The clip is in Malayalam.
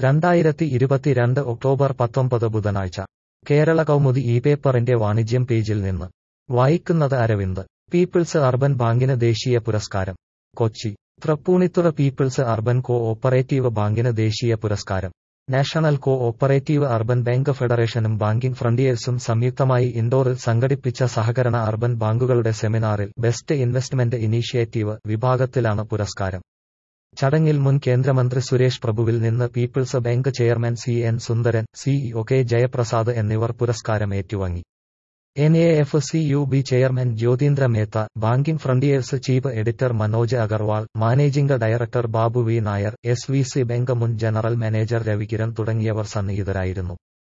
രണ്ടായിരത്തി ഇരുപത്തിരണ്ട് ഒക്ടോബർ പത്തൊമ്പത് ബുധനാഴ്ച കേരള കൗമുദി ഈ പേപ്പറിന്റെ വാണിജ്യം പേജിൽ നിന്ന് വായിക്കുന്നത് അരവിന്ദ് പീപ്പിൾസ് അർബൻ ബാങ്കിന് ദേശീയ പുരസ്കാരം Kochi Thrippunithura people's urban cooperative ബാങ്കിന് ദേശീയ പുരസ്കാരം national cooperative urban bank ഫെഡറേഷനും ബാങ്കിംഗ് ഫ്രണ്ടിയേഴ്സും സംയുക്തമായി ഇൻഡോറിൽ സംഘടിപ്പിച്ച സഹകരണ അർബൻ ബാങ്കുകളുടെ സെമിനാറിൽ ബെസ്റ്റ് ഇൻവെസ്റ്റ്മെന്റ് ഇനീഷ്യേറ്റീവ് വിഭാഗത്തിലാണ് പുരസ്കാരം ചടങ്ങിൽ മുൻ കേന്ദ്രമന്ത്രി സുരേഷ് പ്രഭുവിൽ നിന്ന് people's bank chairman C N Sundaran CEO K Jayaprasad എന്നിവർ പുരസ്കാരം ഏറ്റുവാങ്ങി N A F C U B chairman Jyotindra Mehta banking frontiers chief editor Manoj Agarwal managing director Babu V Nair S V C bank മുൻ ജനറൽ മാനേജർ രവികിരൺ തുടങ്ങിയവർ സന്നിഹിതരായിരുന്നു